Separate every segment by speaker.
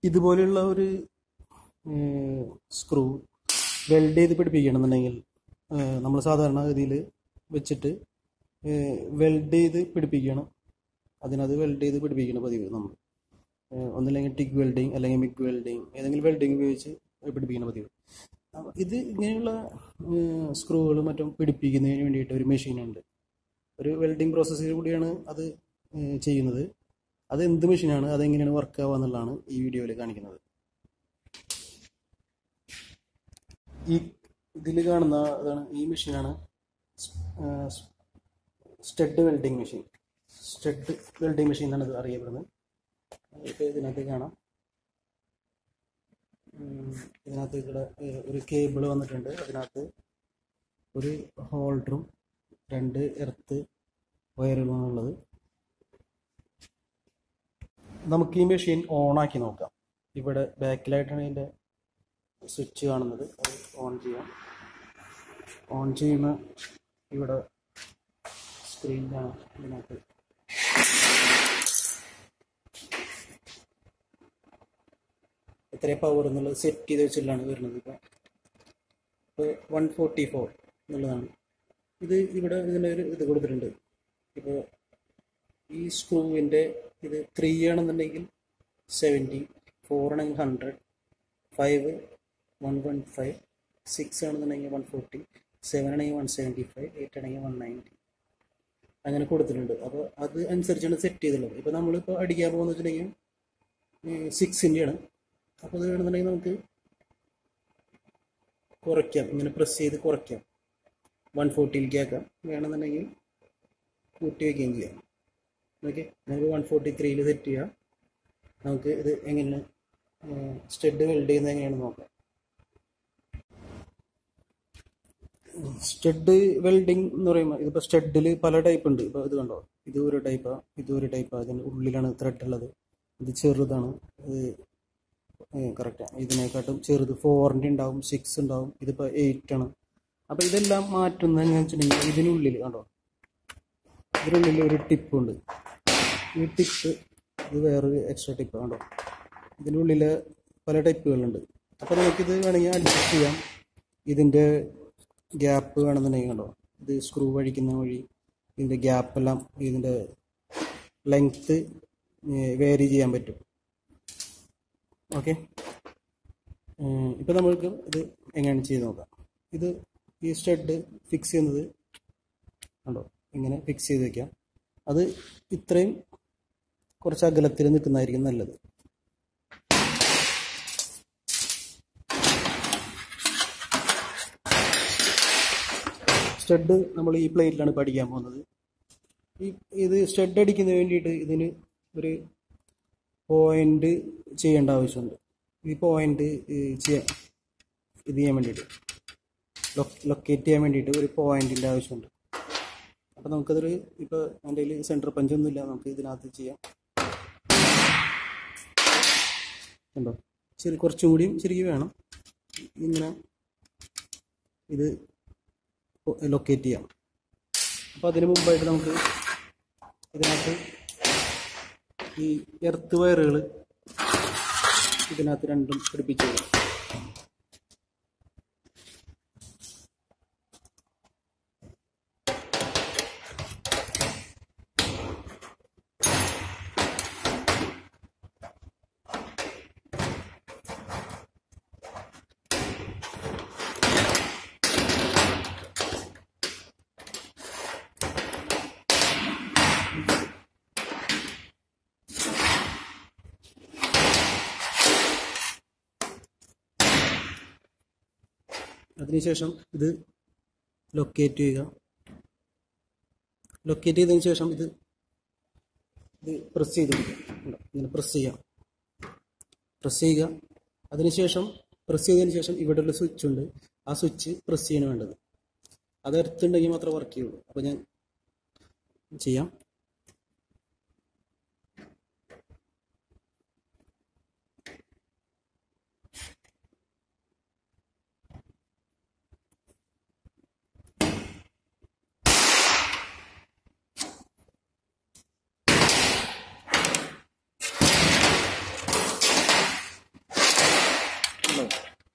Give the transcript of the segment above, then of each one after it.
Speaker 1: ഇതുപോലെയുള്ള ഒരു screw weld ചെയ്ത് പിടിപ്പിക്കണമെന്നുണ്ടെങ്കിൽ നമ്മൾ സാധാരണ ഗതിയിൽ വെച്ചിട്ട് വെൽഡ് ചെയ്ത് പിടിപ്പിക്കണം അതിനത് വെൽഡ് ചെയ്ത് പിടിപ്പിക്കണം പതിവ് നമ്മൾ ഒന്നില്ലെങ്കിൽ ടിഗ് വെൽഡിങ് അല്ലെങ്കിൽ മിഗ് വെൽഡിങ് ഏതെങ്കിലും വെൽഡിങ് ഉപയോഗിച്ച് പിടിപ്പിക്കുന്ന പതിവ് അപ്പൊ ഇത് ഇങ്ങനെയുള്ള സ്ക്രൂകൾ മറ്റും പിടിപ്പിക്കുന്നതിന് വേണ്ടിയിട്ട് ഒരു മെഷീനുണ്ട് ഒരു വെൽഡിങ് പ്രോസസ്സിൽ കൂടിയാണ് അത് ഏഹ് ചെയ്യുന്നത് അത് എന്ത് മെഷീനാണ് അതെങ്ങനെയാണ് വർക്ക് ആവുക എന്നുള്ളതാണ് ഈ വീഡിയോയിൽ കാണിക്കുന്നത് ഈ ഇതിൽ കാണുന്ന അതാണ് ഈ മെഷീനാണ് stud welding machine stud welding machine എന്നാണ് ഇത് അറിയപ്പെടുന്നത് ഇപ്പോൾ ഇതിനകത്ത് കാണാം ഉം, ഇതിനകത്ത് ഇവിടെ ഏഹ്, ഒരു കേബിൾ വന്നിട്ടുണ്ട് അതിനകത്ത് ഒരു ഹോൾഡറും രണ്ട് എർത്ത് വയറുകളുമാണ് ഉള്ളത് നമുക്ക് ഈ മെഷീൻ ഓണാക്കി നോക്കാം ഇവിടെ ബാക്കിലായിട്ടാണ് ഇതിൻ്റെ സ്വിച്ച് കാണുന്നത് അത് ഓൺ ചെയ്യാം ഓൺ ചെയ്യുന്ന ഇവിടെ സ്ക്രീനിലാണ് ഇതിനകത്ത് എത്ര പവർ എന്നുള്ളത് സെറ്റ് ചെയ്ത് വെച്ചിട്ടാണ് വരുന്നത് ഇപ്പോൾ ഇപ്പോൾ വൺ ഫോർട്ടി ഫോർ എന്നുള്ളതാണ് ഇത് ഇവിടെ ഇതിൻ്റെ ഒരു ഇത് കൊടുത്തിട്ടുണ്ട് ഇപ്പോൾ ഈ സ്ക്രൂവിൻ്റെ ഇത് ത്രീ ആണെന്നുണ്ടെങ്കിൽ സെവൻറ്റി ഫോർ ആണെങ്കിൽ hundred five one one five six ആണെന്നുണ്ടെങ്കിൽ വൺ ഫോർട്ടി സെവൻ ആണെങ്കിൽ വൺ സെവൻറ്റി ഫൈവ് എയ്റ്റ് ആണെങ്കിൽ വൺ നയൻറ്റി അങ്ങനെ കൊടുത്തിട്ടുണ്ട് അപ്പോൾ അത് അനുസരിച്ചാണ് സെറ്റ് ചെയ്തിട്ടുള്ളത് ഇപ്പോൾ നമ്മളിപ്പോൾ അടിക്കാൻ പോകുന്ന വെച്ചിട്ടുണ്ടെങ്കിൽ സിക്സിൻ്റെയാണ് അപ്പോൾ അത് വേണമെന്നുണ്ടെങ്കിൽ നമുക്ക് കുറയ്ക്കാം ഇങ്ങനെ പ്രസ് ചെയ്ത് കുറയ്ക്കാം വൺ ഫോർട്ടിയിലേക്ക് ആക്കാം വേണമെന്നുണ്ടെങ്കിൽ കൂട്ടി വയ്ക്കുകയും ചെയ്യാം ഓക്കെ നമുക്ക് വൺ ഫോർട്ടി ത്രീയിൽ സെറ്റ് ചെയ്യാം നമുക്ക് ഇത് എങ്ങനെയാണ് സ്റ്റഡ് വെൽഡ് ചെയ്യുന്നത് എങ്ങനെയാണെന്ന് നോക്കാം സ്റ്റഡ് വെൽഡിങ് എന്ന് പറയുമ്പോൾ ഇതിപ്പോൾ സ്റ്റഡിൽ പല ടൈപ്പ് ഉണ്ട് ഇപ്പോൾ ഇത് കണ്ടോ ഇത് ഒരു ടൈപ്പാണ് ഇത് ഒരു ടൈപ്പാണ് അതിൻ്റെ ഉള്ളിലാണ് ത്രെഡ് ഉള്ളത് ഇത് ചെറുതാണ് ഇത് കറക്റ്റാണ് ഇതിനെക്കാട്ടും ചെറുത് ഫോറിൻ്റെ ഉണ്ടാവും സിക്സ് ഉണ്ടാവും ഇതിപ്പോൾ എയ്റ്റ് ആണ് അപ്പോൾ ഇതെല്ലാം മാറ്റുന്നത് എങ്ങനെയാണെന്ന് വെച്ചിട്ടുണ്ടെങ്കിൽ ഇതിനുള്ളിൽ കണ്ടോ ഇതിനുള്ളിൽ ഒരു ടിപ്പുണ്ട് ഈ ടിപ്പ് ഇത് വേറൊരു എക്സ്ട്രാ ടിപ്പ് കണ്ടോ ഇതിനുള്ളിൽ പല ടൈപ്പുകളുണ്ട് അപ്പോൾ നമുക്കിത് വേണമെങ്കിൽ അഡ്ജസ്റ്റ് ചെയ്യാം ഇതിൻ്റെ ഗ്യാപ്പ് വേണമെന്നുണ്ടെങ്കിൽ കണ്ടോ ഇത് സ്ക്രൂ വഴിക്കുന്ന വഴി ഇതിൻ്റെ ഗ്യാപ്പെല്ലാം ഇതിൻ്റെ ലെങ്ത്ത് വേരി ചെയ്യാൻ പറ്റും ഓക്കെ ഇപ്പോൾ നമ്മൾക്ക് ഇത് എങ്ങനെയാണ് ചെയ്ത് നോക്കാം ഇത് ഈ സ്റ്റഡ് ഫിക്സ് ചെയ്യുന്നത് കണ്ടോ ഇങ്ങനെ ഫിക്സ് ചെയ്ത് വെക്കാം അത് ഇത്രയും കുറച്ച് അകലത്തിൽ നിൽക്കുന്നതായിരിക്കും നല്ലത് സ്റ്റഡ് നമ്മൾ ഈ പ്ലേറ്റിലാണ് ഇപ്പോൾ അടിക്കാൻ പോകുന്നത് ഈ ഇത് സ്റ്റഡ് അടിക്കുന്നതിന് വേണ്ടിയിട്ട് ഇതിന് ഒരു പോയിന്റ് ചെയ്യേണ്ട ആവശ്യമുണ്ട് ഈ പോയിന്റ് ചെയ്യാൻ ഇത് ചെയ്യാൻ വേണ്ടിയിട്ട് ലൊക്കേറ്റ് ചെയ്യാൻ വേണ്ടിയിട്ട് ഒരു പോയിന്റിൻ്റെ ആവശ്യമുണ്ട് അപ്പോൾ നമുക്കതൊരു ഇപ്പോൾ എൻ്റെ കയ്യിൽ സെൻറ്റർ പഞ്ചൊന്നുമില്ല നമുക്ക് ഇതിനകത്ത് ചെയ്യാം കണ്ടോ ചെറിയ കുറച്ചും കൂടിയും ചെറിയ വേണം ഇങ്ങനെ ഇത് ലൊക്കേറ്റ് ചെയ്യാം അപ്പോൾ അതിന് മുമ്പായിട്ട് നമുക്ക് ഇതിനകത്ത് ഈ എർത്ത് വയറുകൾ ഇതിനകത്ത് രണ്ടും പിടിപ്പിച്ചു കൊടുക്കും അതിനുശേഷം ഇത് ലൊക്കേറ്റ് ചെയ്യുക ലൊക്കേറ്റ് ചെയ്തതിന് ശേഷം ഇത് ഇത് പ്രസ് ചെയ്ത് കൊടുക്കുക കണ്ടോ? ഇങ്ങനെ പ്രസ് ചെയ്യുക പ്രസ് ചെയ്യുക അതിനുശേഷം പ്രസ് ചെയ്തതിന് ശേഷം ഇവിടെ ഒരു സ്വിച്ച് ഉണ്ട് ആ സ്വിച്ച് പ്രസ് ചെയ്യണം വേണ്ടത് അത് എർത്തുണ്ടെങ്കിൽ മാത്രമേ വർക്ക് ചെയ്യുള്ളൂ അപ്പോൾ ഞാൻ ചെയ്യാം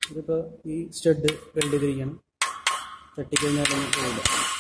Speaker 1: ഇതിപ്പോൾ ഈ സ്റ്റഡ് വെൽഡ് ചെയ്തിരിക്കുകയാണ് തട്ടിക്കഴിഞ്ഞാലൊന്നും പോയില്ല